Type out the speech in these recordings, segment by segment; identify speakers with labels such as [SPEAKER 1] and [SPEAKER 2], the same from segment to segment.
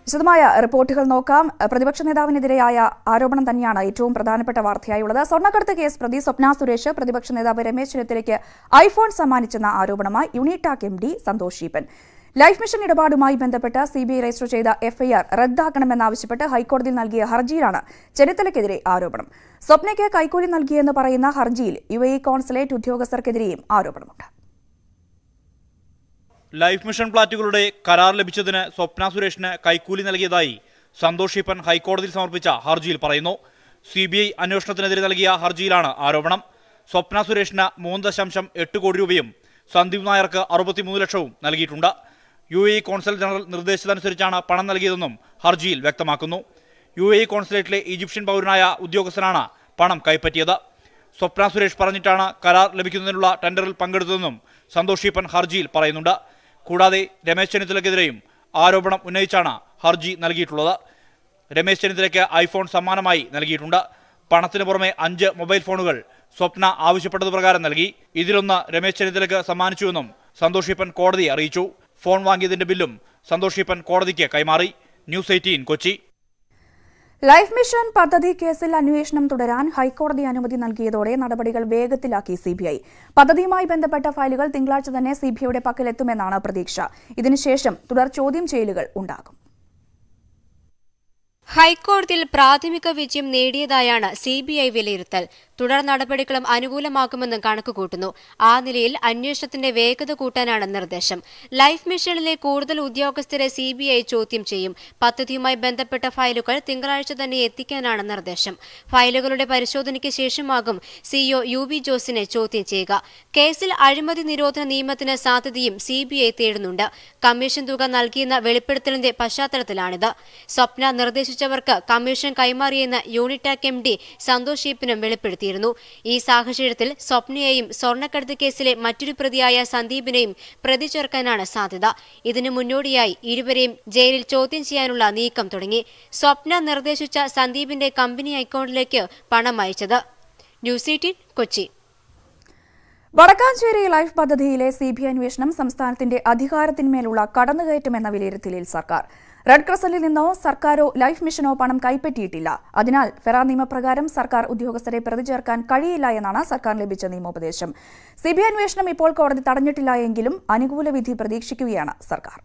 [SPEAKER 1] വിശദമായ റിപ്പോർട്ടുകൾ നോക്കാം പ്രതിപക്ഷ നേതാവിനെതിരെയായ ആരോപണം തന്നെയാണ് ഏറ്റവും പ്രധാനപ്പെട്ട വാർത്തയായുള്ളത് സ്വർണ്ണക്കടത്ത് കേസ് പ്രതി സ്വപ്ന സുരേഷ് പ്രതിപക്ഷ നേതാവ് രമേശ് ചെന്നിത്തലയ്ക്ക് ഐഫോൺ സമ്മാനിച്ചെന്ന ആരോപണമായി Unitac M D Santhosh Eappen life mission ഇടപാടുമായി ബന്ധപ്പെട്ട് സിബിഐ രജിസ്റ്റർ ചെയ്ത എഫ്ഐആർ റദ്ദാക്കണമെന്നാവശ്യപ്പെട്ട് ഹൈക്കോടതിയിൽ നൽകിയ ഹർജിയിലാണ് ചെന്നിത്തലയ്ക്കെതിരെ ആരോപണം സ്വപ്നയ്ക്ക് കൈക്കൂലി നൽകിയെന്ന് പറയുന്ന ഹർജിയിൽ യു എ കോൺസുലേറ്റ് ഉദ്യോഗസ്ഥർക്കെതിരെയും ആരോപണമുണ്ട്
[SPEAKER 2] ലൈഫ് മിഷൻ ഫ്ളാറ്റുകളുടെ കരാർ ലഭിച്ചതിന് സ്വപ്ന സുരേഷിന് കൈക്കൂലി നൽകിയതായി സന്തോഷ് ഈപ്പൻ ഹൈക്കോടതിയിൽ സമർപ്പിച്ച ഹർജിയിൽ പറയുന്നു സി ബി ഐ അന്വേഷണത്തിനെതിരെ നൽകിയ ഹർജിയിലാണ് ആരോപണം സ്വപ്ന സുരേഷിന് മൂന്ന് ദശാംശം എട്ട് കോടി രൂപയും സന്ദീപ് നായർക്ക് അറുപത്തിമൂന്ന് ലക്ഷവും നൽകിയിട്ടുണ്ട് യു എ കോൺസൽ ജനറൽ നിർദ്ദേശിച്ചതനുസരിച്ചാണ് പണം നൽകിയതെന്നും ഹർജിയിൽ വ്യക്തമാക്കുന്നു യു എ കോൺസുലേറ്റിലെ ഈജിപ്ഷ്യൻ പൗരനായ ഉദ്യോഗസ്ഥനാണ് പണം കൈപ്പറ്റിയത് സ്വപ്ന സുരേഷ് പറഞ്ഞിട്ടാണ് കരാർ ലഭിക്കുന്നതിനുള്ള ടെൻഡറിൽ പങ്കെടുത്തതെന്നും സന്തോഷ് ഈപ്പൻ ഹർജിയിൽ പറയുന്നുണ്ട് കൂടാതെ രമേശ് ചെന്നിത്തലയ്ക്കെതിരെയും ആരോപണം ഉന്നയിച്ചാണ് ഹർജി നൽകിയിട്ടുള്ളത് രമേശ് ചെന്നിത്തലയ്ക്ക് ഐഫോൺ സമ്മാനമായി നൽകിയിട്ടുണ്ട് പണത്തിന് പുറമെ അഞ്ച് മൊബൈൽ ഫോണുകൾ സ്വപ്ന ആവശ്യപ്പെട്ടത് പ്രകാരം നൽകി ഇതിലൊന്ന് രമേശ് ചെന്നിത്തലയ്ക്ക് സമ്മാനിച്ചുവെന്നും സന്തോഷ് ഈപ്പൻ കോടതിയെ അറിയിച്ചു ഫോൺ വാങ്ങിയതിന്റെ ബില്ലും സന്തോഷ് ഈപ്പൻ കോടതിക്ക് കൈമാറി news eighteen Kochi
[SPEAKER 1] life mission പദ്ധതി കേസിൽ അന്വേഷണം തുടരാൻ ഹൈക്കോടതി അനുമതി നൽകിയതോടെ നടപടികൾ വേഗത്തിലാക്കി സിബിഐ പദ്ധതിയുമായി ബന്ധപ്പെട്ട ഫയലുകൾ തിങ്കളാഴ്ച തന്നെ സിബിഐയുടെ പക്കലെത്തുമെന്നാണ് പ്രതീക്ഷ ഇതിനുശേഷം തുടർ ചോദ്യം ചെയ്യലുകൾ ഉണ്ടാകും
[SPEAKER 3] ഹൈക്കോടതിയിൽ പ്രാഥമിക വിജയം നേടിയതായാണ് സി ബി ഐ വിലയിരുത്തൽ തുടർ നടപടികളും അനുകൂലമാക്കുമെന്നും കണക്കുകൂട്ടുന്നു ആ നിലയിൽ അന്വേഷണത്തിന്റെ വേഗത കൂട്ടാനാണ് നിർദ്ദേശം ലൈഫ് മിഷനിലെ കൂടുതൽ ഉദ്യോഗസ്ഥരെ സി ബി ഐ ചോദ്യം ചെയ്യും പദ്ധതിയുമായി ബന്ധപ്പെട്ട ഫയലുകൾ തിങ്കളാഴ്ച തന്നെ എത്തിക്കാനാണ് നിർദ്ദേശം ഫയലുകളുടെ പരിശോധനയ്ക്ക് ശേഷമാകും സിഇഒ യു വി ജോസിനെ ചോദ്യം ചെയ്യുക കേസിൽ അഴിമതി നിരോധന നിയമത്തിന് സാധ്യതയും സി ബി ഐ തേടുന്നുണ്ട് കമ്മീഷൻ തുക നൽകിയെന്ന വെളിപ്പെടുത്തലിന്റെ പശ്ചാത്തലത്തിലാണിത് സ്വപ്ന നിർദ്ദേശിച്ചവർക്ക് കമ്മീഷൻ കൈമാറിയെന്ന് യൂണിടാക് എം ഡി സന്തോഷ് ഈപ്പിനും വെളിപ്പെടുത്തിയിരുന്നു ഈ സാഹചര്യത്തിൽ സ്വപ്നയെയും സ്വർണ്ണക്കടത്ത് കേസിലെ മറ്റൊരു പ്രതിയായ സന്ദീപിനെയും പ്രതി ചേർക്കാനാണ് സാധ്യത ഇതിനു മുന്നോടിയായി ഇരുവരെയും ജയിലിൽ ചോദ്യം ചെയ്യാനുള്ള നീക്കം തുടങ്ങി സ്വപ്ന നിർദ്ദേശിച്ച സന്ദീപിന്റെ കമ്പനി അക്കൗണ്ടിലേക്ക് പണം അയച്ചത് news eighteen Kochi
[SPEAKER 1] Vadakkanchery life പദ്ധതിയിലെ സി ബി ഐ അന്വേഷണം സംസ്ഥാനത്തിന്റെ അധികാരത്തിന്മേലുള്ള കടന്നുകയറ്റമെന്ന വിലയിരുത്തലിൽ സർക്കാർ റെഡ് ക്രസന്റിൽ നിന്നോ സർക്കാരോ ലൈഫ് മിഷനോ പണം കൈപ്പറ്റിയിട്ടില്ല അതിനാൽ ഫെറ നിയമപ്രകാരം സർക്കാർ ഉദ്യോഗസ്ഥരെ പ്രതി ചേർക്കാൻ കഴിയില്ല എന്നാണ് സർക്കാർ ലഭിച്ച നിയമോപദേശം സി ബി ഐ അന്വേഷണം ഇപ്പോൾ കോടതി തടഞ്ഞിട്ടില്ല എങ്കിലും അനുകൂല വിധി പ്രതീക്ഷിക്കുകയാണ് സർക്കാർ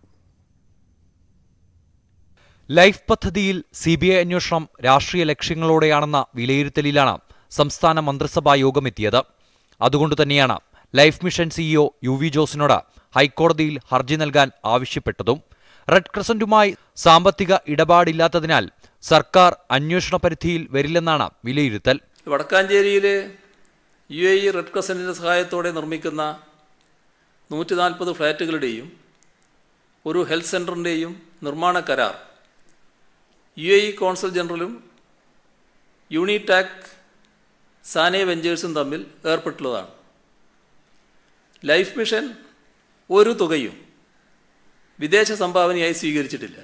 [SPEAKER 4] ലൈഫ് പദ്ധതിയിൽ സി ബി ഐ അന്വേഷണം രാഷ്ട്രീയ ലക്ഷ്യങ്ങളോടെയാണെന്ന വിലയിരുത്തലിലാണ് സംസ്ഥാന മന്ത്രിസഭാ യോഗമെത്തിയത് അതുകൊണ്ട് തന്നെയാണ് life mission CEO U V ജോസിനോട് ഹൈക്കോടതിയിൽ ഹർജി നൽകാൻ ആവശ്യപ്പെട്ടതും റെഡ് ക്രസന്റുമായി സാമ്പത്തിക ഇടപാടില്ലാത്തതിനാൽ സർക്കാർ അന്വേഷണ പരിധിയിൽ വരില്ലെന്നാണ് വിലയിരുത്തൽ
[SPEAKER 5] വടക്കാഞ്ചേരിയിൽ യു എ ഇ റെഡ് ക്രസൻറ്റിൻ്റെ സഹായത്തോടെ നിർമ്മിക്കുന്ന നൂറ്റി നാൽപ്പത് ഫ്ലാറ്റുകളുടെയും ഒരു ഹെൽത്ത് സെൻറ്ററിൻ്റെയും നിർമ്മാണ കരാർ യു എ ഇ കോൺസൽ ജനറലും യൂണിടാക് സാനെ വെഞ്ചേഴ്സും തമ്മിൽ ഏർപ്പെട്ടുള്ളതാണ് ലൈഫ് മിഷൻ ഒരു തുകയും വിദേശ സംഭാവനയായി സ്വീകരിച്ചിട്ടില്ല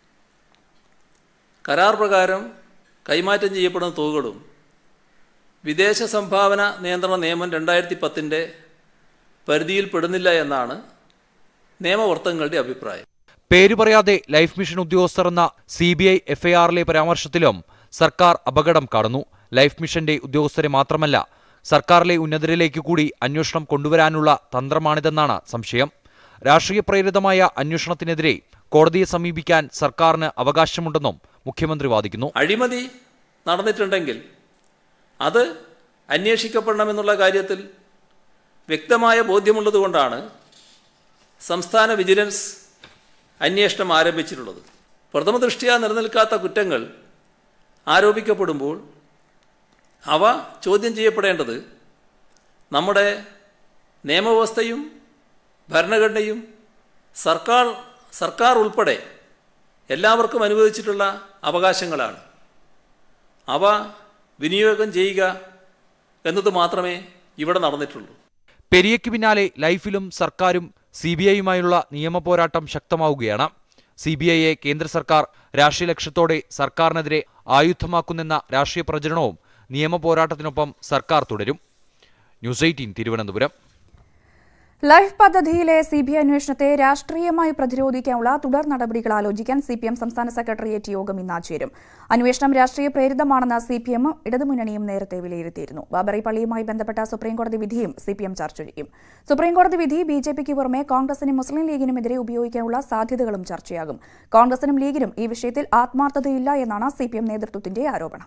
[SPEAKER 5] കരാർ പ്രകാരം കൈമാറ്റം ചെയ്യപ്പെടുന്ന തുകകളും വിദേശ സംഭാവന നിയന്ത്രണ നിയമം രണ്ടായിരത്തി പത്തിൻ്റെ പരിധിയിൽപ്പെടുന്നില്ല എന്നാണ് നിയമവർത്തങ്ങളുടെ അഭിപ്രായം
[SPEAKER 4] പേര് പറയാതെ ലൈഫ് മിഷൻ ഉദ്യോഗസ്ഥർ എന്ന സി ബി ഐ എഫ്ഐആറിലെ പരാമർശത്തിലും സർക്കാർ അപകടം കാണുന്നു ലൈഫ് മിഷന്റെ ഉദ്യോഗസ്ഥരെ മാത്രമല്ല സർക്കാരിലെ ഉന്നതരിലേക്ക് കൂടി അന്വേഷണം കൊണ്ടുവരാനുള്ള തന്ത്രമാണിതെന്നാണ് സംശയം രാഷ്ട്രീയ പ്രേരിതമായ അന്വേഷണത്തിനെതിരെ കോടതിയെ സമീപിക്കാൻ സർക്കാരിന് അവകാശമുണ്ടെന്നും മുഖ്യമന്ത്രി വാദിക്കുന്നു
[SPEAKER 5] അഴിമതി നടന്നിട്ടുണ്ടെങ്കിൽ അത് അന്വേഷിക്കപ്പെടണമെന്നുള്ള കാര്യത്തിൽ വ്യക്തമായ ബോധ്യമുള്ളതുകൊണ്ടാണ് സംസ്ഥാന വിജിലൻസ് അന്വേഷണം ആരംഭിച്ചിട്ടുള്ളത് പ്രഥമ ദൃഷ്ടിയാ നിലനിൽക്കാത്ത കുറ്റങ്ങൾ ആരോപിക്കപ്പെടുമ്പോൾ അവ ചോദ്യം ചെയ്യപ്പെടേണ്ടത് നമ്മുടെ നിയമവ്യവസ്ഥയും ഭരണഘടനയും സർക്കാർ സർക്കാർ ഉൾപ്പെടെ എല്ലാവർക്കും അനുവദിച്ചിട്ടുള്ള അവകാശങ്ങളാണ് അവ വിനിയോഗം ചെയ്യുക എന്നത് മാത്രമേ ഇവിടെ നടന്നിട്ടുള്ളൂ
[SPEAKER 4] പെരിയയ്ക്ക് പിന്നാലെ ലൈഫിലും സർക്കാരും സി ബി ഐയുമായുള്ള നിയമപോരാട്ടം ശക്തമാവുകയാണ് സി ബി ഐയെ കേന്ദ്ര സർക്കാർ രാഷ്ട്രീയ ലക്ഷ്യത്തോടെ സർക്കാരിനെതിരെ ആയുധമാക്കുന്നെന്ന രാഷ്ട്രീയ പ്രചരണവും നിയമപോരാട്ടത്തിനൊപ്പം സർക്കാർ തുടരും ന്യൂസ് എയ്റ്റീൻ തിരുവനന്തപുരം
[SPEAKER 1] ലൈഫ് പദ്ധതിയിലെ സി ബി ഐ അന്വേഷണത്തെ രാഷ്ട്രീയമായി പ്രതിരോധിക്കാനുള്ള തുടർ നടപടികൾ ആലോചിക്കാൻ സി പി എം സംസ്ഥാന സെക്രട്ടേറിയറ്റ് യോഗം ഇന്ന് ചേരും അന്വേഷണം രാഷ്ട്രീയ പ്രേരിതമാണെന്ന് സി പി എമ്മും ഇടതുമുന്നണിയും നേരത്തെ വിലയിരുത്തിയിരുന്നു ബാബറി പള്ളിയുമായി ബന്ധപ്പെട്ട സുപ്രീംകോടതി വിധിയും സി പി എം ചർച്ച ചെയ്യും സുപ്രീംകോടതി വിധി ബി ജെ പിക്ക് പുറമെ കോൺഗ്രസിനും മുസ്ലിം ലീഗിനുമെതിരെ ഉപയോഗിക്കാനുള്ള സാധ്യതകളും ചർച്ചയാകും കോൺഗ്രസിനും ലീഗിനും ഈ വിഷയത്തിൽ ആത്മാർത്ഥതയില്ല എന്നാണ് സി പി എം നേതൃത്വത്തിന്റെ ആരോപണം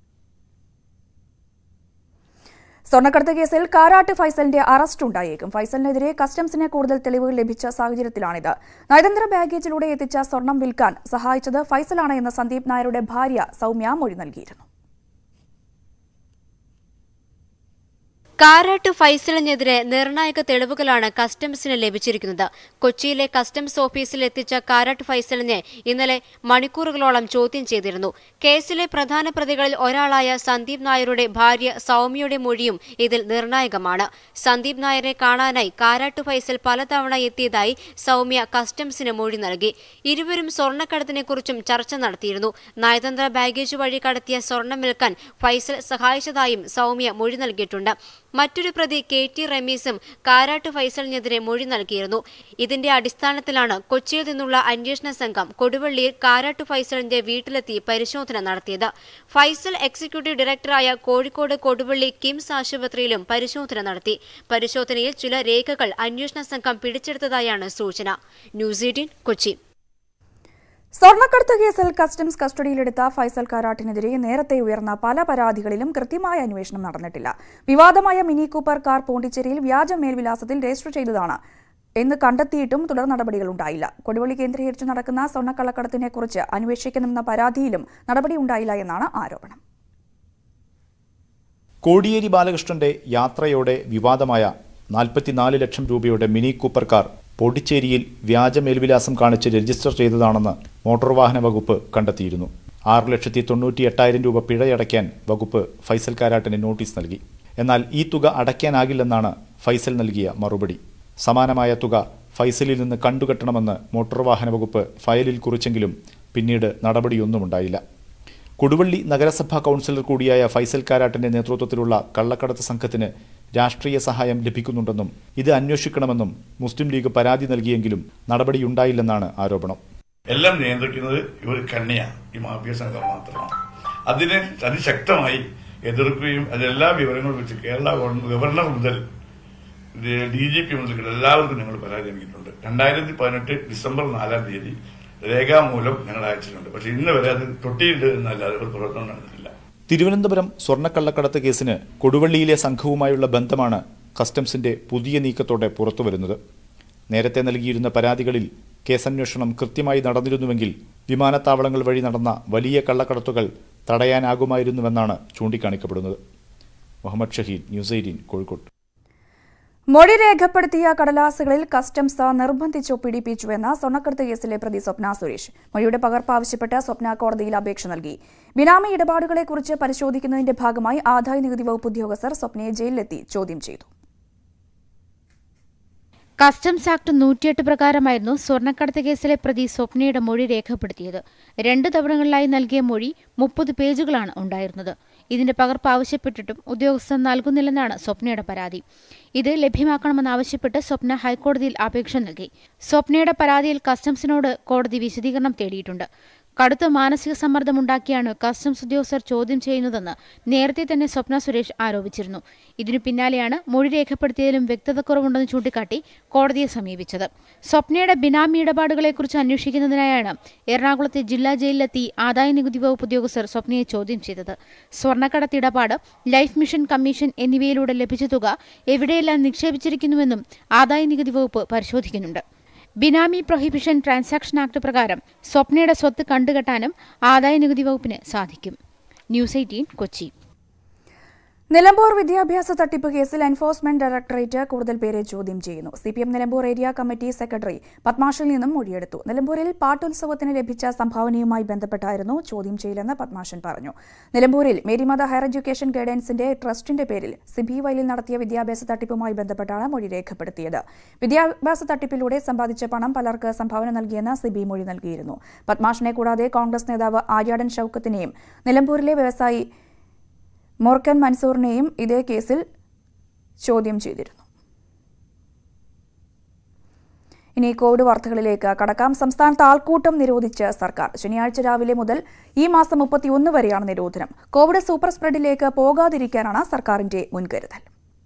[SPEAKER 1] സ്വർണ്ണക്കടത്ത് കേസിൽ കാരാട്ട് ഫൈസലിന്റെ അറസ്റ്റ് ഉണ്ടായേക്കും ഫൈസലിനെതിരെ കസ്റ്റംസിന് കൂടുതൽ തെളിവുകൾ ലഭിച്ച സാഹചര്യത്തിലാണിത് നയതന്ത്ര ബാഗേജിലൂടെ എത്തിച്ച സ്വർണം വിൽക്കാൻ സഹായിച്ചത് ഫൈസലാണ് എന്ന് സന്ദീപ് നായരുടെ ഭാര്യ സൗമ്യ മൊഴി നൽകിയിരുന്നു
[SPEAKER 3] കാരാട്ട് ഫൈസലിനെതിരെ നിർണായക തെളിവുകളാണ് കസ്റ്റംസിന് ലഭിച്ചിരിക്കുന്നത് കൊച്ചിയിലെ കസ്റ്റംസ് ഓഫീസിൽ എത്തിച്ച കാരാട്ട് ഫൈസലിനെ ഇന്നലെ മണിക്കൂറുകളോളം ചോദ്യം ചെയ്തിരുന്നു കേസിലെ പ്രധാന പ്രതികളിൽ ഒരാളായ സന്ദീപ് നായരുടെ ഭാര്യ സൗമ്യയുടെ മൊഴിയും ഇതിൽ നിർണായകമാണ് സന്ദീപ് നായരെ കാണാനായി കാരാട്ട് ഫൈസൽ പലതവണ എത്തിയതായി സൗമ്യ കസ്റ്റംസിന് മൊഴി നൽകി ഇരുവരും സ്വർണ്ണക്കടത്തിനെക്കുറിച്ചും ചർച്ച നടത്തിയിരുന്നു നയതന്ത്ര ബാഗേജ് വഴി കടത്തിയ സ്വർണം വിൽക്കാൻ ഫൈസൽ സഹായിച്ചതായും സൗമ്യ മൊഴി നൽകിയിട്ടുണ്ട് മറ്റൊരു പ്രതി കെ ടി റമീസും കാരാട്ട് ഫൈസലിനെതിരെ മൊഴി നൽകിയിരുന്നു ഇതിന്റെ അടിസ്ഥാനത്തിലാണ് കൊച്ചിയിൽ നിന്നുള്ള അന്വേഷണ സംഘം കൊടുവള്ളിയിൽ കാരാട്ട് ഫൈസലിന്റെ വീട്ടിലെത്തി പരിശോധന നടത്തിയത് ഫൈസൽ എക്സിക്യൂട്ടീവ് ഡയറക്ടറായ കോഴിക്കോട് കൊടുവള്ളി കിംസ് ആശുപത്രിയിലും പരിശോധന നടത്തി പരിശോധനയിൽ ചില രേഖകൾ അന്വേഷണ സംഘം പിടിച്ചെടുത്തതായാണ് സൂചന ന്യൂസ് എയ്റ്റീൻ കൊച്ചി
[SPEAKER 1] സ്വർണ്ണക്കടത്ത് കേസിൽ കസ്റ്റംസ് കസ്റ്റഡിയിലെടുത്ത ഫൈസൽ കാരാട്ടിനെതിരെ നേരത്തെ ഉയർന്ന പല പരാതികളിലും കൃത്യമായ അന്വേഷണം നടന്നിട്ടില്ല വിവാദമായ മിനി കൂപ്പർ കാർ പോണ്ടിച്ചേരിയിൽ വ്യാജ മേൽവിലാസത്തിൽ രജിസ്റ്റർ ചെയ്തതാണ് എന്ന് കണ്ടെത്തിയിട്ടും തുടർ നടപടികൾ ഉണ്ടായില്ല കൊടുവള്ളി കേന്ദ്രീകരിച്ച് നടക്കുന്ന സ്വർണ്ണക്കള്ളക്കടത്തിനെക്കുറിച്ച് അന്വേഷിക്കണമെന്ന പരാതിയിലും നടപടിയുണ്ടായില്ല എന്നാണ് ആരോപണം
[SPEAKER 6] കോടിയേരി ബാലകൃഷ്ണന്റെ യാത്രയോടെ വിവാദമായ നാൽപ്പത്തിനാല് ലക്ഷം രൂപയുടെ മിനി കൂപ്പർ കാർ പോണ്ടിച്ചേരിയിൽ വ്യാജ മേൽവിലാസം കാണിച്ച് രജിസ്റ്റർ ചെയ്തതാണെന്ന് മോട്ടോർ വാഹന വകുപ്പ് കണ്ടെത്തിയിരുന്നു ആറ് ലക്ഷത്തി തൊണ്ണൂറ്റി എട്ടായിരം രൂപ പിഴയടയ്ക്കാൻ വകുപ്പ് ഫൈസൽ കാരാട്ടിന് നോട്ടീസ് നൽകി എന്നാൽ ഈ തുക അടയ്ക്കാനാകില്ലെന്നാണ് ഫൈസൽ നൽകിയ മറുപടി സമാനമായ തുക ഫൈസലിൽ നിന്ന് കണ്ടുകെട്ടണമെന്ന് മോട്ടോർ വാഹന വകുപ്പ് ഫയലിൽ കുറിച്ചെങ്കിലും പിന്നീട് നടപടിയൊന്നുമുണ്ടായില്ല കൊടുവള്ളി നഗരസഭാ കൗൺസിലർ കൂടിയായ ഫൈസൽ കാരാട്ടിന്റെ നേതൃത്വത്തിലുള്ള കള്ളക്കടത്ത് സംഘത്തിന് രാഷ്ട്രീയ സഹായം ലഭിക്കുന്നുണ്ടെന്നും ഇത് അന്വേഷിക്കണമെന്നും മുസ്ലിം ലീഗ് പരാതി നൽകിയെങ്കിലും നടപടിയുണ്ടായില്ലെന്നാണ് ആരോപണം
[SPEAKER 7] എല്ലാം നിയന്ത്രിക്കുന്നത് ഇവർ കണ്ണിയാണ് ഈ മാഫിയ സംഘം മാത്രമാണ് അതിനെ അതിശക്തമായി എതിർക്കുകയും അതിലെല്ലാ വിവരങ്ങളും വെച്ച് കേരള ഗവൺമെന്റ് ഗവർണർ മുതൽ ഡി ജി പി മുതൽ എല്ലാവർക്കും ഞങ്ങൾ പരാതി നൽകിയിട്ടുണ്ട് രണ്ടായിരത്തി പതിനെട്ട് ഡിസംബർ നാലാം തീയതി രേഖാമൂലം ഞങ്ങൾ അയച്ചിട്ടുണ്ട് പക്ഷെ ഇന്ന് വരെ അത് തൊട്ടിയിട്ടുണ്ട് എന്നല്ലാതെ ഒരു പ്രവർത്തനം നടന്നിട്ടില്ല
[SPEAKER 6] തിരുവനന്തപുരം സ്വർണ്ണക്കള്ളക്കടത്ത് കേസിന് കൊടുവള്ളിയിലെ സംഘവുമായുള്ള ബന്ധമാണ് കസ്റ്റംസിന്റെ പുതിയ നീക്കത്തോടെ പുറത്തുവരുന്നത് നേരത്തെ നൽകിയിരുന്ന പരാതികളിൽ കേസന്വേഷണം കൃത്യമായി നടന്നിരുന്നുവെങ്കിൽ വിമാനത്താവളങ്ങൾ വഴി നടന്ന വലിയ കള്ളക്കടത്തുകൾ തടയാനാകുമായിരുന്നുവെന്നാണ് ചൂണ്ടിക്കാണിക്കപ്പെടുന്നത് മുഹമ്മദ് ഷഹീദ് ന്യൂസ് എയ്റ്റീൻ കോഴിക്കോട്
[SPEAKER 1] മൊഴി രേഖപ്പെടുത്തിയ കടലാസുകളിൽ കസ്റ്റംസ് നിർബന്ധിച്ചു പിടിപ്പിച്ചുവെന്ന സ്വർണ്ണക്കടത്ത് കേസിലെ പ്രതി സ്വപ്ന സുരേഷ് മൊഴിയുടെ പകർപ്പ് ആവശ്യപ്പെട്ട് സ്വപ്ന കോടതിയിൽ അപേക്ഷ നൽകി ബിനാമി ഇടപാടുകളെക്കുറിച്ച് പരിശോധിക്കുന്നതിന്റെ ഭാഗമായി ആദായ നികുതി വകുപ്പ് ഉദ്യോഗസ്ഥർ സ്വപ്നയെ ജയിലിലെത്തി ചോദ്യം ചെയ്തു
[SPEAKER 8] കസ്റ്റംസ് ആക്ട് നൂറ്റിയെട്ട് പ്രകാരമായിരുന്നു സ്വർണ്ണക്കടത്ത് കേസിലെ പ്രതി സ്വപ്നയുടെ മൊഴി രേഖപ്പെടുത്തിയത് രണ്ട് തവണകളിലായി നൽകിയ മൊഴി മുപ്പത് പേജുകളാണ് ഉണ്ടായിരുന്നത് ഇതിന്റെ പകർപ്പ് ആവശ്യപ്പെട്ടിട്ടും ഉദ്യോഗസ്ഥർ നൽകുന്നില്ലെന്നാണ് സ്വപ്നയുടെ പരാതി ഇത് ലഭ്യമാക്കണമെന്നാവശ്യപ്പെട്ട് സ്വപ്ന ഹൈക്കോടതിയിൽ അപേക്ഷ നൽകി സ്വപ്നയുടെ പരാതിയിൽ കസ്റ്റംസിനോട് കോടതി വിശദീകരണം തേടിയിട്ടുണ്ട് കടുത്ത മാനസിക സമ്മർദ്ദമുണ്ടാക്കിയാണ് കസ്റ്റംസ് ഉദ്യോഗസ്ഥർ ചോദ്യം ചെയ്യുന്നതെന്ന് നേരത്തെ തന്നെ സ്വപ്ന സുരേഷ് ആരോപിച്ചിരുന്നു ഇതിനു പിന്നാലെയാണ് മൊഴി രേഖപ്പെടുത്തിയതിലും വ്യക്തതക്കുറവുണ്ടെന്ന് ചൂണ്ടിക്കാട്ടി കോടതിയെ സമീപിച്ചത് സ്വപ്നയുടെ ബിനാമി ഇടപാടുകളെക്കുറിച്ച് അന്വേഷിക്കുന്നതിനായാണ് എറണാകുളത്തെ ജില്ലാ ജയിലിലെത്തി ആദായ നികുതി വകുപ്പ് ഉദ്യോഗസ്ഥർ സ്വപ്നയെ ചോദ്യം ചെയ്തത് സ്വർണ്ണക്കടത്ത് ഇടപാട് ലൈഫ് മിഷൻ കമ്മീഷൻ എന്നിവയിലൂടെ ലഭിച്ച തുക എവിടെയെല്ലാം നിക്ഷേപിച്ചിരിക്കുന്നുവെന്നും ആദായ നികുതി വകുപ്പ് പരിശോധിക്കുന്നുണ്ട് ബിനാമി പ്രൊഹിബിഷൻ ട്രാൻസാക്ഷൻ ആക്ട് പ്രകാരം സ്വപ്നയുടെ സ്വത്ത് കണ്ടുകെട്ടാനും ആദായ നികുതി വകുപ്പിന് സാധിക്കും ന്യൂസ് എയ്റ്റീൻ കൊച്ചി
[SPEAKER 1] നിലമ്പൂർ വിദ്യാഭ്യാസ തട്ടിപ്പ് കേസിൽ എൻഫോഴ്സ്മെന്റ് ഡയറക്ടറേറ്റ് കൂടുതൽ പേരെ ചോദ്യം ചെയ്യുന്നു C P M Nilambur area committee secretary പത്മാഷിൽ നിന്നും മൊഴിയെടുത്തു നിലമ്പൂരിൽ പാട്ടുത്സവത്തിന് ലഭിച്ച സംഭാവനയുമായി ബന്ധപ്പെട്ടായിരുന്നു ചോദ്യം ചെയ്യലെന്ന് പത്മാഷൻ പറഞ്ഞു നിലമ്പൂരിൽ മേരിമാത ഹയർ എഡ്യൂക്കേഷൻ ഗൈഡൻസിന്റെ ട്രസ്റ്റിന്റെ പേരിൽ സിബി വയലിൽ നടത്തിയ വിദ്യാഭ്യാസ തട്ടിപ്പുമായി ബന്ധപ്പെട്ടാണ് മൊഴി രേഖപ്പെടുത്തിയത് വിദ്യാഭ്യാസ തട്ടിപ്പിലൂടെ സമ്പാദിച്ച പണം പലർക്ക് സംഭാവന നൽകിയെന്ന് സിബി മൊഴി നൽകിയിരുന്നു പത്മാഷിനെ കൂടാതെ കോൺഗ്രസ് നേതാവ് ആര്യാടൻ ഷൌക്കത്തിനെയും നിലമ്പൂരിലെ വ്യവസായി മോർക്കൻ മൻസൂറിനെയും ഇതേ കേസിൽ ചോദ്യം ചെയ്തിരുന്നു ഇനി കോവിഡ് വാർത്തകളിലേക്ക് കടക്കാം സംസ്ഥാനത്ത് ആൾക്കൂട്ടം നിരോധിച്ച് സർക്കാർ ശനിയാഴ്ച രാവിലെ മുതൽ ഈ മാസം മുപ്പത്തിയൊന്ന് വരെയാണ് നിരോധനം കോവിഡ് സൂപ്പർ സ്പ്രെഡിലേക്ക് പോകാതിരിക്കാനാണ് സർക്കാരിന്റെ മുൻകരുതൽ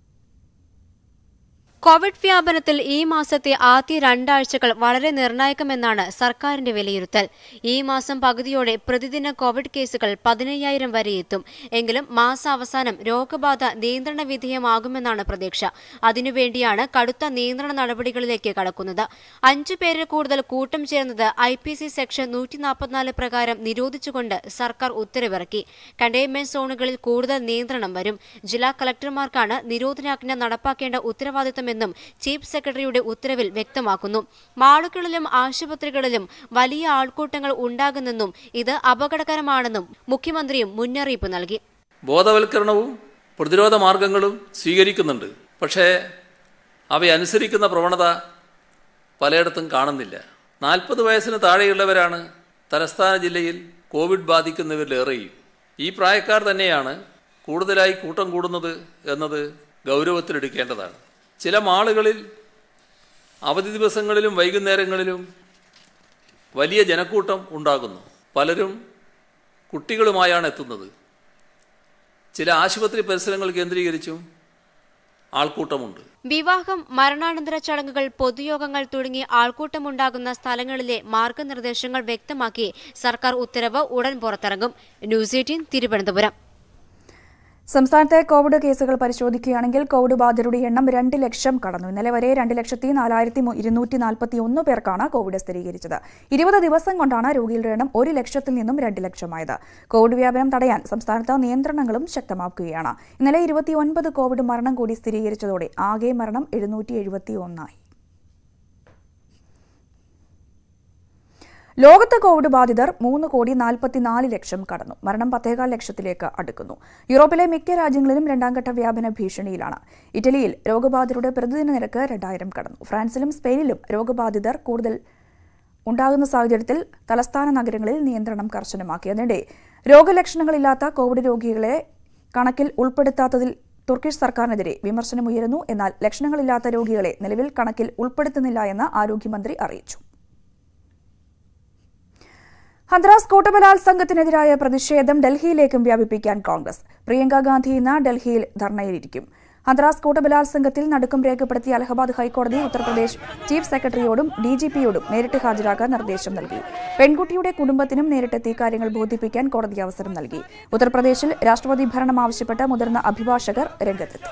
[SPEAKER 3] കോവിഡ് വ്യാപനത്തിൽ ഈ മാസത്തെ ആദ്യ രണ്ടാഴ്ചകൾ വളരെ നിർണായകമെന്നാണ് സർക്കാരിന്റെ വിലയിരുത്തൽ ഈ മാസം പകുതിയോടെ പ്രതിദിന കോവിഡ് കേസുകൾ പതിനയ്യായിരം വരെ എത്തും എങ്കിലും മാസാവസാനം രോഗബാധ നിയന്ത്രണ വിധേയമാകുമെന്നാണ് പ്രതീക്ഷ അതിനുവേണ്ടിയാണ് കടുത്ത നിയന്ത്രണ നടപടികളിലേക്ക് കടക്കുന്നത് അഞ്ചു പേരിൽ കൂടുതൽ കൂട്ടം ചേർന്നത് ഐ പി സി സെക്ഷൻ നൂറ്റി നാൽപ്പത്തിനാല് പ്രകാരം നിരോധിച്ചുകൊണ്ട് സർക്കാർ ഉത്തരവിറക്കി കണ്ടെയ്ൻമെന്റ് സോണുകളിൽ കൂടുതൽ നിയന്ത്രണം വരും ജില്ലാ കളക്ടർമാർക്കാണ് നിരോധനാജ്ഞ നടപ്പാക്കേണ്ട ഉത്തരവാദിത്തമെന്നും ചീഫ് സെക്രട്ടറിയുടെ ഉത്തരവിൽ വ്യക്തമാക്കുന്നു മാളുകളിലും ആശുപത്രികളിലും വലിയ ആൾക്കൂട്ടങ്ങൾ ഉണ്ടാകുന്നെന്നും ഇത് അപകടകരമാണെന്നും മുഖ്യമന്ത്രിയും മുന്നറിയിപ്പ് നൽകി
[SPEAKER 5] ബോധവൽക്കരണവും പ്രതിരോധ മാർഗങ്ങളും സ്വീകരിക്കുന്നുണ്ട് പക്ഷേ അവയനുസരിക്കുന്ന പ്രവണത പലയിടത്തും കാണുന്നില്ല നാൽപ്പത് വയസ്സിന് താഴെയുള്ളവരാണ് തലസ്ഥാന ജില്ലയിൽ കോവിഡ് ബാധിക്കുന്നവരിലേറെയും ഈ പ്രായക്കാർ തന്നെയാണ് കൂടുതലായി കൂട്ടം കൂടുന്നത് എന്നത് ഗൗരവത്തിലെടുക്കേണ്ടതാണ് ചില മാളുകളിൽ അവധി ദിവസങ്ങളിലും വൈകുന്നേരങ്ങളിലും വലിയ ജനക്കൂട്ടം ഉണ്ടാകുന്നു പലരും കുട്ടികളുമായാണ് എത്തുന്നത് ചില ആശുപത്രി പരിസരങ്ങൾ കേന്ദ്രീകരിച്ചും ആൾക്കൂട്ടമുണ്ട്
[SPEAKER 3] വിവാഹം മരണാനന്തര ചടങ്ങുകൾ പൊതുയോഗങ്ങൾ തുടങ്ങി ആൾക്കൂട്ടമുണ്ടാകുന്ന സ്ഥലങ്ങളിലെ മാർഗനിർദ്ദേശങ്ങൾ വ്യക്തമാക്കി സർക്കാർ ഉത്തരവ് ഉടൻ പുറത്തിറങ്ങും ന്യൂസ് എയ്റ്റീൻ തിരുവനന്തപുരം
[SPEAKER 1] സംസ്ഥാനത്തെ കോവിഡ് കേസുകൾ പരിശോധിക്കുകയാണെങ്കിൽ കോവിഡ് ബാധിതരുടെ എണ്ണം രണ്ട് ലക്ഷം കടന്നു ഇന്നലെ വരെ രണ്ട് ലക്ഷത്തി നാലായിരത്തി ഇരുന്നൂറ്റി നാൽപ്പത്തി ഒന്ന് പേർക്കാണ് കോവിഡ് സ്ഥിരീകരിച്ചത് ഇരുപത് ദിവസം കൊണ്ടാണ് രോഗികളുടെ എണ്ണം ഒരു ലക്ഷത്തിൽ നിന്നും രണ്ട് ലക്ഷമായത് കോവിഡ് വ്യാപനം തടയാൻ സംസ്ഥാനത്ത് നിയന്ത്രണങ്ങളും ശക്തമാക്കുകയാണ് ഇന്നലെ ഇരുപത്തിയൊൻപത് കോവിഡ് മരണം കൂടി സ്ഥിരീകരിച്ചതോടെ ആകെ മരണം എഴുന്നൂറ്റി എഴുപത്തി ഒന്നായി ലോകത്ത് കോവിഡ് ബാധിതർ മൂന്ന് കോടി നാൽപ്പത്തിനാല് ലക്ഷം കടന്നു മരണം പത്തേകാൽ ലക്ഷത്തിലേക്ക് അടുക്കുന്നു യൂറോപ്പിലെ മിക്ക രാജ്യങ്ങളിലും രണ്ടാംഘട്ട വ്യാപന ഭീഷണിയിലാണ് ഇറ്റലിയിൽ രോഗബാധിതരുടെ പ്രതിദിന നിരക്ക് രണ്ടായിരം കടന്നു ഫ്രാൻസിലും സ്പെയിനിലും രോഗബാധിതർ കൂടുതൽ ഉണ്ടാകുന്ന സാഹചര്യത്തിൽ തലസ്ഥാന നഗരങ്ങളിൽ നിയന്ത്രണം കർശനമാക്കി അതിനിടെ രോഗലക്ഷണങ്ങളില്ലാത്ത കോവിഡ് രോഗികളെ കണക്കിൽ ഉൾപ്പെടുത്താത്തതിൽ തുർക്കിഷ് സർക്കാരിനെതിരെ വിമർശനമുയരുന്നു എന്നാൽ ലക്ഷണങ്ങളില്ലാത്ത രോഗികളെ നിലവിൽ കണക്കിൽ ഉൾപ്പെടുത്തുന്നില്ല എന്ന് ആരോഗ്യമന്ത്രി അറിയിച്ചു ഹന്ത്രാസ് കൂട്ടബലാത്സംഗത്തിനെതിരായ പ്രതിഷേധം ഡൽഹിയിലേക്കും വ്യാപിപ്പിക്കാൻ കോൺഗ്രസ് പ്രിയങ്ക ഗാന്ധി ഇന്ന് ഡൽഹിയിൽ ധർണയിലിരിക്കും ഹന്ത്രാസ് കൂട്ടബലാത്സംഗത്തിൽ നടുക്കം രേഖപ്പെടുത്തിയ അലഹബാദ് ഹൈക്കോടതി ഉത്തർപ്രദേശ് ചീഫ് സെക്രട്ടറിയോടും ഡിജിപിയോടും നേരിട്ട് ഹാജരാക്കാൻ നിർദ്ദേശം നൽകി പെൺകുട്ടിയുടെ കുടുംബത്തിനും നേരിട്ടെത്തി കാര്യങ്ങൾ ബോധിപ്പിക്കാൻ കോടതി അവസരം നൽകി ഉത്തർപ്രദേശിൽ രാഷ്ട്രപതി ഭരണം ആവശ്യപ്പെട്ട് മുതിർന്ന അഭിഭാഷകർ രംഗത്തെത്തി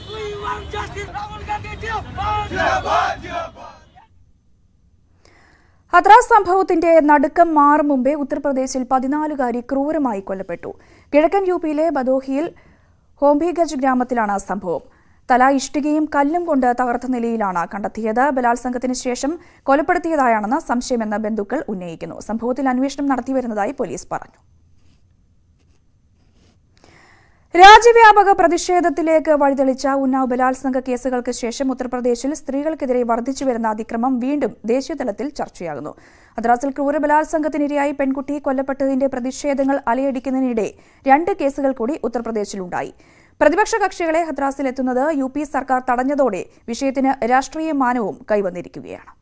[SPEAKER 1] ഹത്രാസ് സംഭവത്തിന്റെ നടുക്കം മാറും മുമ്പേ ഉത്തർപ്രദേശിൽ പതിനാലുകാരി ക്രൂരമായി കൊല്ലപ്പെട്ടു കിഴക്കൻ യു പിയിലെ ബദോഹിയിൽ ഹോംബിഗജ് ഗ്രാമത്തിലാണ് സംഭവം തല ഇഷ്ടികയും കല്ലും കൊണ്ട് തകർത്ത നിലയിലാണ് കണ്ടെത്തിയത് ബലാത്സംഗത്തിന് ശേഷം കൊലപ്പെടുത്തിയതായാണെന്ന് സംശയമെന്ന് ബന്ധുക്കൾ ഉന്നയിക്കുന്നു സംഭവത്തിൽ അന്വേഷണം നടത്തിവരുന്നതായി പോലീസ് പറഞ്ഞു രാജ്യവ്യാപക പ്രതിഷേധത്തിലേക്ക് വഴിതെളിച്ച ഉന്നാവ് ബലാത്സംഗ കേസുകൾക്ക് ശേഷം ഉത്തർപ്രദേശിൽ സ്ത്രീകൾക്കെതിരെ വർദ്ധിച്ചുവരുന്ന അതിക്രമം വീണ്ടും ദേശീയതലത്തിൽ ചർച്ചയാകുന്നു മദ്രാസിൽ ക്രൂര ബലാത്സംഗത്തിനിരയായി പെൺകുട്ടി കൊല്ലപ്പെട്ടതിന്റെ പ്രതിഷേധങ്ങൾ അലയടിക്കുന്നതിനിടെ രണ്ട് കേസുകൾ കൂടി ഉത്തർപ്രദേശിലുണ്ടായി പ്രതിപക്ഷ കക്ഷികളെ ഹദ്രാസിലെത്തുന്നത് യു പി സർക്കാർ തടഞ്ഞതോടെ വിഷയത്തിന് രാഷ്ട്രീയ മാനവും കൈവന്നിരിക്കുകയാണ്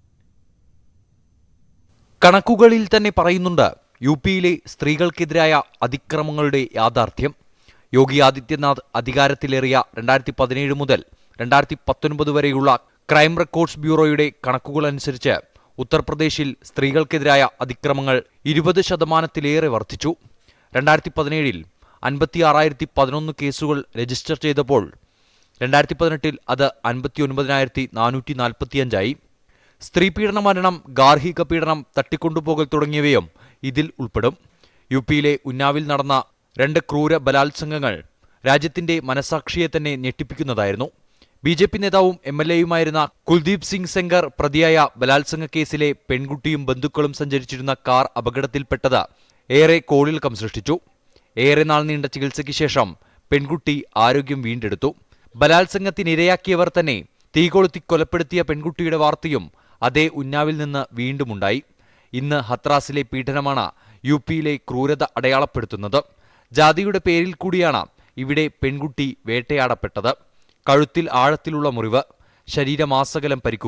[SPEAKER 4] കണക്കുകളിൽ തന്നെ പറയുന്നുണ്ട് യു പിയിലെ സ്ത്രീകൾക്കെതിരായ അതിക്രമങ്ങളുടെ യാഥാർത്ഥ്യം യോഗി ആദിത്യനാഥ് അധികാരത്തിലേറിയ രണ്ടായിരത്തി പതിനേഴ് മുതൽ രണ്ടായിരത്തി പത്തൊൻപത് വരെയുള്ള ക്രൈം റെക്കോർഡ്സ് ബ്യൂറോയുടെ കണക്കുകളനുസരിച്ച് ഉത്തർപ്രദേശിൽ സ്ത്രീകൾക്കെതിരായ അതിക്രമങ്ങൾ ഇരുപത് ശതമാനത്തിലേറെ വർദ്ധിച്ചു രണ്ടായിരത്തി പതിനേഴിൽ അൻപത്തിയാറായിരത്തി പതിനൊന്ന് കേസുകൾ രജിസ്റ്റർ ചെയ്തപ്പോൾ രണ്ടായിരത്തി പതിനെട്ടിൽ അത് അൻപത്തി ഒൻപതിനായിരത്തി നാനൂറ്റി നാൽപ്പത്തിയഞ്ചായി സ്ത്രീപീഡന മരണം ഗാർഹിക പീഡനം തട്ടിക്കൊണ്ടുപോകൽ തുടങ്ങിയവയും ഇതിൽ ഉൾപ്പെടും യു പിയിലെ ഉന്നാവിൽ നടന്ന രണ്ട് ക്രൂര ബലാത്സംഗങ്ങൾ രാജ്യത്തിന്റെ മനസാക്ഷിയെ തന്നെ ഞെട്ടിപ്പിക്കുന്നതായിരുന്നു ബി ജെ പി നേതാവും എം എൽ എയുമായിരുന്ന കുൽദീപ് സിംഗ് സെങ്കർ പ്രതിയായ ബലാത്സംഗ കേസിലെ പെൺകുട്ടിയും ബന്ധുക്കളും സഞ്ചരിച്ചിരുന്ന കാർ അപകടത്തിൽപ്പെട്ടത് ഏറെ കോളിളക്കം സൃഷ്ടിച്ചു ഏറെ നാൾ നീണ്ട ചികിത്സയ്ക്ക് ശേഷം പെൺകുട്ടി ആരോഗ്യം വീണ്ടെടുത്തു ബലാത്സംഗത്തിനിരയാക്കിയവർ തന്നെ തീകൊളുത്തി കൊലപ്പെടുത്തിയ പെൺകുട്ടിയുടെ വാർത്തയും അതേ ഉന്നാവിൽ നിന്ന് വീണ്ടുമുണ്ടായി ഇന്ന് ഹത്രാസിലെ പീഡനമാണ് യു പിയിലെ ക്രൂരത അടയാളപ്പെടുത്തുന്നത് ജാതിയുടെ പേരിൽ കൂടിയാണ് ഇവിടെ പെൺകുട്ടി വേട്ടയാടപ്പെട്ടത് കഴുത്തിൽ ആഴത്തിലുള്ള മുറിവ് ശരീരമാസകലം പരിക്കുകൾ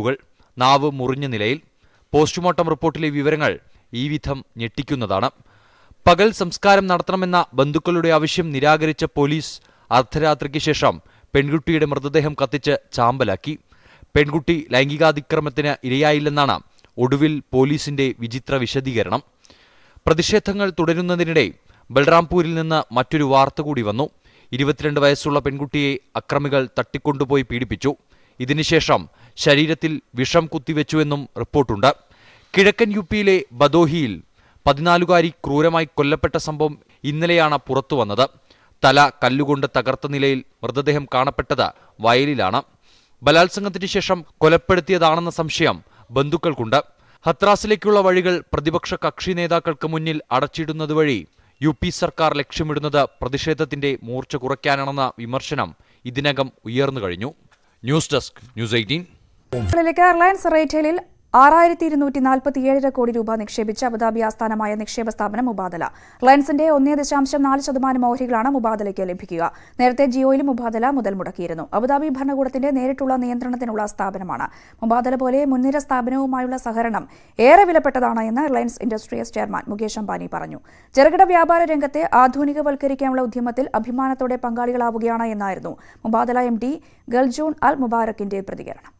[SPEAKER 4] നാവ് മുറിഞ്ഞ നിലയിൽ പോസ്റ്റ്മോർട്ടം റിപ്പോർട്ടിലെ വിവരങ്ങൾ ഈ വിധം ഞെട്ടിക്കുന്നതാണ് പകൽ സംസ്കാരം നടത്തണമെന്ന ബന്ധുക്കളുടെ ആവശ്യം നിരാകരിച്ച പോലീസ് അർദ്ധരാത്രിക്ക് ശേഷം പെൺകുട്ടിയുടെ മൃതദേഹം കത്തിച്ച് ചാമ്പലാക്കി പെൺകുട്ടി ലൈംഗികാതിക്രമത്തിന് ഇരയായില്ലെന്നാണ് ഒടുവിൽ പോലീസിന്റെ വിചിത്ര വിശദീകരണം പ്രതിഷേധങ്ങൾ തുടരുന്നതിനിടെ ബൽറാംപൂരിൽ നിന്ന് മറ്റൊരു വാർത്ത കൂടി വന്നു ഇരുപത്തിരണ്ട് വയസ്സുള്ള പെൺകുട്ടിയെ അക്രമികൾ തട്ടിക്കൊണ്ടുപോയി പീഡിപ്പിച്ചു ഇതിനുശേഷം ശരീരത്തിൽ വിഷം കുത്തിവെച്ചുവെന്നും റിപ്പോർട്ടുണ്ട് കിഴക്കൻ യു പിയിലെ ബദോഹിയിൽ പതിനാലുകാരി ക്രൂരമായി കൊല്ലപ്പെട്ട സംഭവം ഇന്നലെയാണ് പുറത്തു വന്നത് തല കല്ലുകൊണ്ട് തകർത്ത നിലയിൽ മൃതദേഹം കാണപ്പെട്ടത് വയലിലാണ് ബലാത്സംഗത്തിന് ശേഷം കൊലപ്പെടുത്തിയതാണെന്ന സംശയം ബന്ധുക്കൾക്കുണ്ട് ഹത്രാസിലേക്കുള്ള വഴികൾ പ്രതിപക്ഷ കക്ഷി നേതാക്കൾക്ക് മുന്നിൽ അടച്ചിടുന്നത് വഴി യു പി സർക്കാർ ലക്ഷ്യമിടുന്നത് പ്രതിഷേധത്തിന്റെ മൂർച്ച കുറയ്ക്കാനാണെന്ന വിമർശനം ഇതിനകം ഉയർന്നു കഴിഞ്ഞു ന്യൂസ് ഡെസ്ക് ന്യൂസ് എയ്റ്റീൻ
[SPEAKER 1] ിലേക്ക് റിലയൻസ് റീറ്റെയിലിൽ ആറായിരത്തി ഇരുന്നൂറ്റി നാൽപ്പത്തിയേഴര കോടി രൂപ നിക്ഷേപിച്ച അബുദാബി ആസ്ഥാനമായ നിക്ഷേപ സ്ഥാപനം മുബാദല റിലയൻസിന്റെ ഒന്നേ ദശാംശം നാല് ശതമാനം ഓഹരികളാണ് മുബാദലയ്ക്ക് ലഭിക്കുക നേരത്തെ ജിയോയിലും മുബാദല മുതൽ മുടക്കിയിരുന്നു അബുദാബി ഭരണകൂടത്തിന്റെ നേരിട്ടുള്ള നിയന്ത്രണത്തിനുള്ള സ്ഥാപനമാണ് മുബാദല പോലെ മുൻനിര സ്ഥാപനവുമായുള്ള സഹകരണം ഏറെ വിലപ്പെട്ടതാണ് എന്ന് Reliance Industries chairman Mukesh Ambani പറഞ്ഞു ചെറുകിട വ്യാപാര രംഗത്തെ ആധുനികവൽക്കരിക്കാനുള്ള ഉദ്യമത്തിൽ അഭിമാനത്തോടെ പങ്കാളികളാവുകയാണ് എന്നായിരുന്നു Mubadala M D Khaldoon Al മുബാറക്കിന്റെ പ്രതികരണം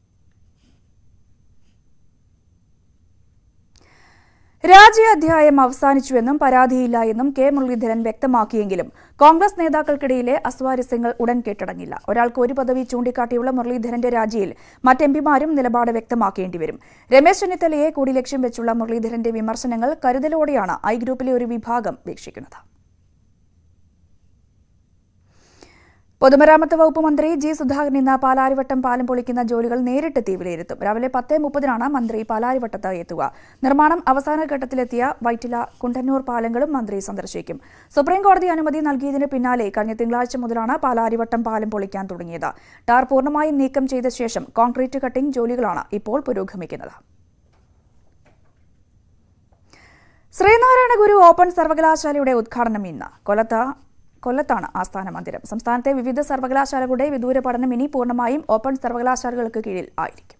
[SPEAKER 1] രാജ്യാധ്യായം അവസാനിച്ചുവെന്നും പരാതിയില്ല എന്നും കെ മുരളീധരൻ വ്യക്തമാക്കിയെങ്കിലും കോൺഗ്രസ് നേതാക്കൾക്കിടയിലെ അസ്വാരസ്യങ്ങൾ ഉടൻ കെട്ടടങ്ങില്ല ഒരാൾക്ക് ഒരു പദവി ചൂണ്ടിക്കാട്ടിയുള്ള മുരളീധരന്റെ രാജിയിൽ മറ്റെംപിമാരും നിലപാട് വ്യക്തമാക്കേണ്ടിവരും രമേശ് ചെന്നിത്തലയെ കൂടി ലക്ഷ്യം വെച്ചുള്ള മുരളീധരന്റെ വിമർശനങ്ങൾ കരുതലോടെയാണ് ഐ ഗ്രൂപ്പിലെ ഒരു വിഭാഗം വീക്ഷിക്കുന്നത് പൊതുമരാമത്ത് വകുപ്പ് മന്ത്രി ജി സുധാകരൻ ഇന്ന് പാലാരിവട്ടം പാലം പൊളിക്കുന്ന ജോലികൾ നേരിട്ടെത്തി വിലയിരുത്തും രാവിലെ പത്ത് മുപ്പതിനാണ് മന്ത്രി പാലാരിവട്ടത്ത് എത്തുക നിർമ്മാണം അവസാന ഘട്ടത്തിലെത്തിയ വൈറ്റില കുണ്ടന്നൂർ പാലങ്ങളും മന്ത്രി സന്ദർശിക്കും സുപ്രീംകോടതി അനുമതി നൽകിയതിന് പിന്നാലെ കഴിഞ്ഞ തിങ്കളാഴ്ച മുതലാണ് പാലാരിവട്ടം പാലം പൊളിക്കാൻ തുടങ്ങിയത് ടാർ പൂർണ്ണമായും നീക്കം ചെയ്ത ശേഷം കോൺക്രീറ്റ് കട്ടിംഗ് ജോലികളാണ് ഇപ്പോൾ പുരോഗമിക്കുന്നത് ശ്രീനാരായണ ഗുരു ഓപ്പൺ സർവകലാശാലയുടെ ഉദ്ഘാടനം ഇന്ന് കൊല്ലത്ത് കൊല്ലത്താണ് ആസ്ഥാന മന്ദിരം സംസ്ഥാനത്തെ വിവിധ സർവകലാശാലകളുടെ വിദൂര പഠനം ഇനി പൂർണ്ണമായും ഓപ്പൺ സർവകലാശാലകൾക്ക് കീഴിൽ ആയിരിക്കും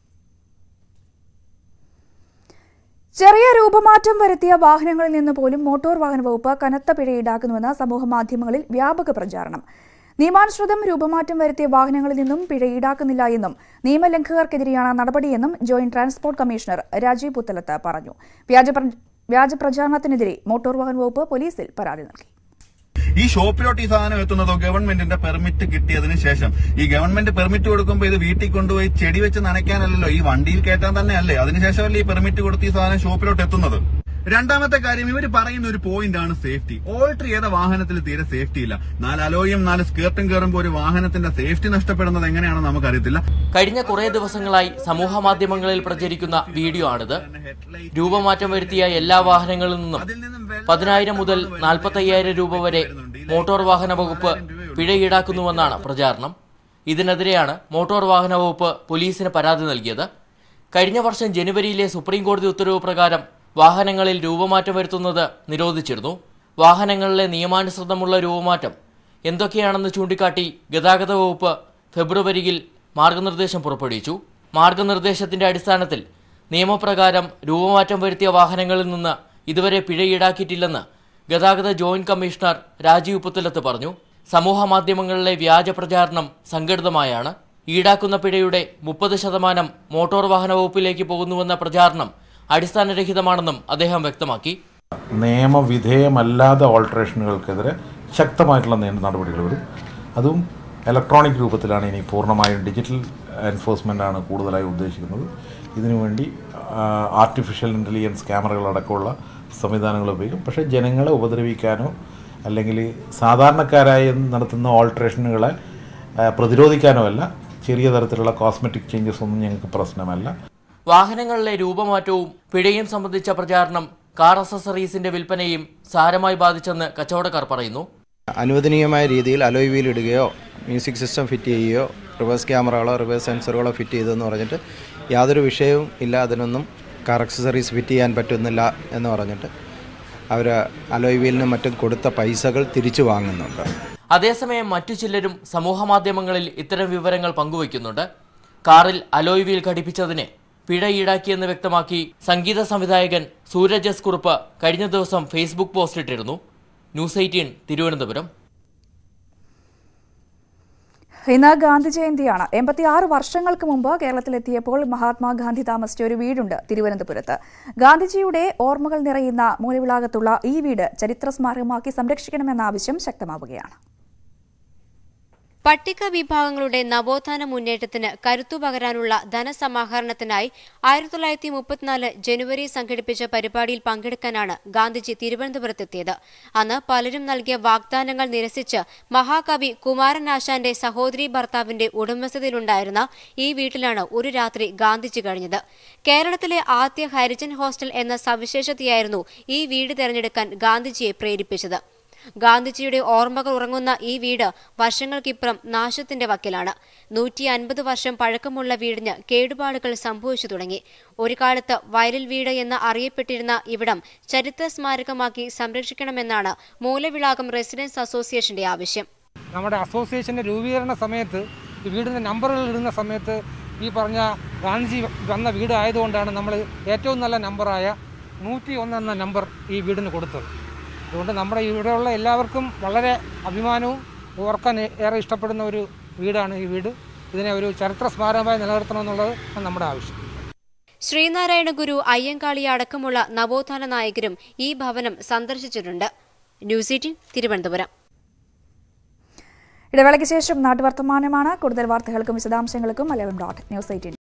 [SPEAKER 1] ചെറിയ രൂപമാറ്റം വരുത്തിയ വാഹനങ്ങളിൽ നിന്ന് പോലും മോട്ടോർ വാഹന വകുപ്പ് കനത്ത പിഴ ഈടാക്കുന്നുവെന്ന് സമൂഹമാധ്യമങ്ങളിൽ വ്യാപക പ്രചാരണം നിയമാനുസൃതം രൂപമാറ്റം വരുത്തിയ വാഹനങ്ങളിൽ നിന്നും പിഴ ഈടാക്കുന്നില്ല എന്നും നിയമലംഘകർക്കെതിരെയാണ് നടപടിയെന്നും joint transport commissioner Rajeev Puthalath പറഞ്ഞു വ്യാജ പ്ര- വ്യാജ പ്രചാരണത്തിനെതിരെ മോട്ടോർ വാഹന വകുപ്പ് പോലീസിൽ പരാതി നൽകി
[SPEAKER 9] ഈ ഷോപ്പിലോട്ട് ഈ സാധനം എത്തുന്നതോ ഗവൺമെന്റിന്റെ പെർമിറ്റ് കിട്ടിയതിന് ശേഷം ഈ ഗവൺമെന്റ് പെർമിറ്റ് കൊടുക്കുമ്പോൾ ഇത് വീട്ടിൽ കൊണ്ടുപോയി ചെടി വെച്ച് നനയ്ക്കാനല്ലല്ലോ ഈ വണ്ടിയിൽ കയറ്റാൻ തന്നെ അല്ലേ അതിനുശേഷമല്ലേ ഈ പെർമിറ്റ് കൊടുത്ത് ഈ സാധനം ഷോപ്പിലോട്ട് എത്തുന്നത് രണ്ടാമത്തെ കാര്യം ഇവർ പറയുന്ന ഒരു പോയിന്റ് ആണ് സേഫ്റ്റി ഓൾട്ടർ ചെയ്ത വാഹനത്തിൽ തീരെ സേഫ്റ്റി ഇല്ല നാല് അലോയും നാല് സ്കേർട്ടും കയറുമ്പോൾ ഒരു വാഹനത്തിന്റെ സേഫ്റ്റി നഷ്ടപ്പെടുന്നത് എങ്ങനെയാണെന്ന് നമുക്കറിയത്തില്ല
[SPEAKER 10] കഴിഞ്ഞ കുറേ ദിവസങ്ങളായി സമൂഹ മാധ്യമങ്ങളിൽ പ്രചരിക്കുന്ന വീഡിയോ ആണിത് രൂപമാറ്റം വരുത്തിയ എല്ലാ വാഹനങ്ങളിൽ നിന്നും പതിനായിരം മുതൽ നാൽപ്പത്തി അയ്യായിരം രൂപ വരെ മോട്ടോർ വാഹന വകുപ്പ് പിഴ ഈടാക്കുന്നുവെന്നാണ് പ്രചാരണം ഇതിനെതിരെയാണ് മോട്ടോർ വാഹന വകുപ്പ് പോലീസിന് പരാതി നൽകിയത് കഴിഞ്ഞ വർഷം ജനുവരിയിലെ സുപ്രീം കോടതി ഉത്തരവ് പ്രകാരം വാഹനങ്ങളിൽ രൂപമാറ്റം വരുത്തുന്നത് നിരോധിച്ചിരുന്നു വാഹനങ്ങളിലെ നിയമാനുസൃതമുള്ള രൂപമാറ്റം എന്തൊക്കെയാണെന്ന് ചൂണ്ടിക്കാട്ടി ഗതാഗത വകുപ്പ് ഫെബ്രുവരിയിൽ മാർഗനിർദ്ദേശം പുറപ്പെടുവിച്ചു മാർഗനിർദ്ദേശത്തിന്റെ അടിസ്ഥാനത്തിൽ നിയമപ്രകാരം രൂപമാറ്റം വരുത്തിയ വാഹനങ്ങളിൽ നിന്ന് ഇതുവരെ പിഴ ഈടാക്കിയിട്ടില്ലെന്ന് ഗതാഗത ജോയിന്റ് കമ്മീഷണർ രാജീവ് പുത്തലത്ത് പറഞ്ഞു സമൂഹ മാധ്യമങ്ങളിലെ വ്യാജ പ്രചാരണം സംഘടിതമായാണ് ഈടാക്കുന്ന പിഴയുടെ മുപ്പത് ശതമാനം മോട്ടോർ വാഹന വകുപ്പിലേക്ക് പോകുന്നുവെന്ന പ്രചാരണം അടിസ്ഥാനരഹിതമാണെന്നും അദ്ദേഹം വ്യക്തമാക്കി
[SPEAKER 11] നിയമവിധേയമല്ലാത്ത ഓൾട്ടറേഷനുകൾക്കെതിരെ ശക്തമായിട്ടുള്ള നിയമ നടപടികൾ വരും അതും ഇലക്ട്രോണിക് രൂപത്തിലാണ് ഇനി പൂർണ്ണമായും ഡിജിറ്റൽ എൻഫോഴ്സ്മെൻ്റ് ആണ് കൂടുതലായി ഉദ്ദേശിക്കുന്നത് ഇതിനുവേണ്ടി ആർട്ടിഫിഷ്യൽ ഇൻ്റലിജൻസ് ക്യാമറകളടക്കമുള്ള സംവിധാനങ്ങൾ ഉപയോഗിക്കും പക്ഷേ ജനങ്ങളെ ഉപദ്രവിക്കാനോ അല്ലെങ്കിൽ സാധാരണക്കാരായി നടത്തുന്ന ഓൾട്ടറേഷനുകളെ ആ, പ്രതിരോധിക്കാനോ അല്ല ചെറിയ തരത്തിലുള്ള കോസ്മെറ്റിക് ചേഞ്ചസ് ഒന്നും ഞങ്ങൾക്ക് പ്രശ്നമല്ല
[SPEAKER 10] വാഹനങ്ങളിലെ രൂപമാറ്റവും പിഴയും സംബന്ധിച്ച പ്രചാരണം കാർ അസസറീസിന്റെ വിൽപ്പനയും സാരമായി ബാധിച്ചെന്ന് കച്ചവടക്കാർ പറയുന്നു
[SPEAKER 12] അനുവദനീയമായ രീതിയിൽ അലോയ് വീൽ ഇടുകയോ മ്യൂസിക് സിസ്റ്റം ഫിറ്റ് ചെയ്യുകയോ റിവേഴ്സ് ക്യാമറകളോ റിവേഴ്സ് സെൻസറുകളോ ഫിറ്റ് ചെയ്തെന്ന് പറഞ്ഞിട്ട് യാതൊരു വിഷയവും ഇല്ല അതിനൊന്നും കാർ അക്സസറീസ് ഫിറ്റ് ചെയ്യാൻ പറ്റുന്നില്ല എന്ന് പറഞ്ഞിട്ട് അവർ അലോയ് വീലിനും മറ്റും കൊടുത്ത പൈസകൾ തിരിച്ചു വാങ്ങുന്നുണ്ട്
[SPEAKER 10] അതേസമയം മറ്റു ചിലരും സമൂഹമാധ്യമങ്ങളിൽ ഇത്തരം വിവരങ്ങൾ പങ്കുവയ്ക്കുന്നുണ്ട് കാറിൽ അലോയ് വീൽ ഘടിപ്പിച്ചതിന് പിഴ ഈടാക്കിയെന്ന് വ്യക്തമാക്കി സംഗീത സംവിധായകൻ സൂരജ് എസ് കുറുപ്പ് കഴിഞ്ഞ ദിവസം ഫേസ്ബുക്ക് പോസ്റ്റിട്ടിരുന്നു ന്യൂസ് എയ്റ്റീൻ തിരുവനന്തപുരം
[SPEAKER 1] ഇന്ന് ഗാന്ധി ജയന്തിയാണ് എൺപത്തിയാറ് വർഷങ്ങൾക്ക് മുമ്പ് കേരളത്തിലെത്തിയപ്പോൾ മഹാത്മാഗാന്ധി താമസിച്ച ഒരു വീടുണ്ട് തിരുവനന്തപുരത്ത് ഗാന്ധിജിയുടെ ഓർമ്മകൾ നിറയുന്ന മൂലവിളാകത്തുള്ള ഈ വീട് ചരിത്ര സ്മാരകമാക്കി സംരക്ഷിക്കണമെന്ന ആവശ്യം ശക്തമാവുകയാണ്
[SPEAKER 3] പട്ടിക വിഭാഗങ്ങളുടെ നവോത്ഥാന മുന്നേറ്റത്തിന് കരുത്തു പകരാനുള്ള ധനസമാഹരണത്തിനായി ആയിരത്തി തൊള്ളായിരത്തി മുപ്പത്തിനാല് ജനുവരി സംഘടിപ്പിച്ച പരിപാടിയിൽ പങ്കെടുക്കാനാണ് ഗാന്ധിജി തിരുവനന്തപുരത്തെത്തിയത് അന്ന് പലരും നൽകിയ വാഗ്ദാനങ്ങൾ നിരസിച്ച് മഹാകവി കുമാരനാശാന്റെ സഹോദരി ഭർത്താവിന്റെ ഉടമസ്ഥതയിലുണ്ടായിരുന്ന ഈ വീട്ടിലാണ് ഒരു രാത്രി ഗാന്ധിജി കഴിഞ്ഞത് കേരളത്തിലെ ആദ്യ ഹരിജൻ ഹോസ്റ്റൽ എന്ന സവിശേഷതയായിരുന്നു ഈ വീട് തെരഞ്ഞെടുക്കാൻ ഗാന്ധിജിയെ പ്രേരിപ്പിച്ചത് ഗാന്ധിജിയുടെ ഓർമ്മകൾ ഉറങ്ങുന്ന ഈ വീട് വർഷങ്ങൾക്കിപ്പുറം നാശത്തിന്റെ വക്കിലാണ് നൂറ്റി അൻപത് വർഷം പഴക്കമുള്ള വീടിന് കേടുപാടുകൾ സംഭവിച്ചു തുടങ്ങി ഒരു കാലത്ത് വയലിൽ വീട് എന്ന് അറിയപ്പെട്ടിരുന്ന ഇവിടം ചരിത്ര സ്മാരകമാക്കി സംരക്ഷിക്കണമെന്നാണ് മൂലവിളാകം റെസിഡൻസ് അസോസിയേഷന്റെ ആവശ്യം
[SPEAKER 13] നമ്മുടെ അസോസിയേഷൻ്റെ രൂപീകരണ സമയത്ത് ഈ വീടിൻ്റെ നമ്പറുകൾ ഇടുന്ന സമയത്ത് ഈ പറഞ്ഞ ഗാന്ധിജി വന്ന വീട് ആയതുകൊണ്ടാണ് നമ്മൾ ഏറ്റവും നല്ല നമ്പറായ നൂറ്റി ഒന്ന് എന്ന നമ്പർ ഈ വീടിന് കൊടുത്തത് അതുകൊണ്ട് നമ്മുടെ ഇവിടെയുള്ള എല്ലാവർക്കും വളരെ അഭിമാനവും ഓർക്കാൻ ഏറെ ഇഷ്ടപ്പെടുന്ന ഒരു വീടാണ് ഈ വീട് ഇതിനെ ഒരു ചരിത്ര സ്മാരകമായി നിലനിർത്തണമെന്നുള്ളത് നമ്മുടെ ആവശ്യം
[SPEAKER 3] ശ്രീനാരായണ ഗുരു അയ്യങ്കാളി അടക്കമുള്ള നവോത്ഥാന നായകരും ഈ ഭവനം സന്ദർശിച്ചിട്ടുണ്ട് ന്യൂസ് എയ്റ്റീൻ തിരുവനന്തപുരം
[SPEAKER 1] ഇടവേളയ്ക്ക് ശേഷം നാട്ടുവർത്തമാനമാണ് കൂടുതൽ വാർത്തകൾക്കും വിശദാംശങ്ങൾക്കും മലയാളം ഡോട്ട് ന്യൂസ് എയ്റ്റീൻ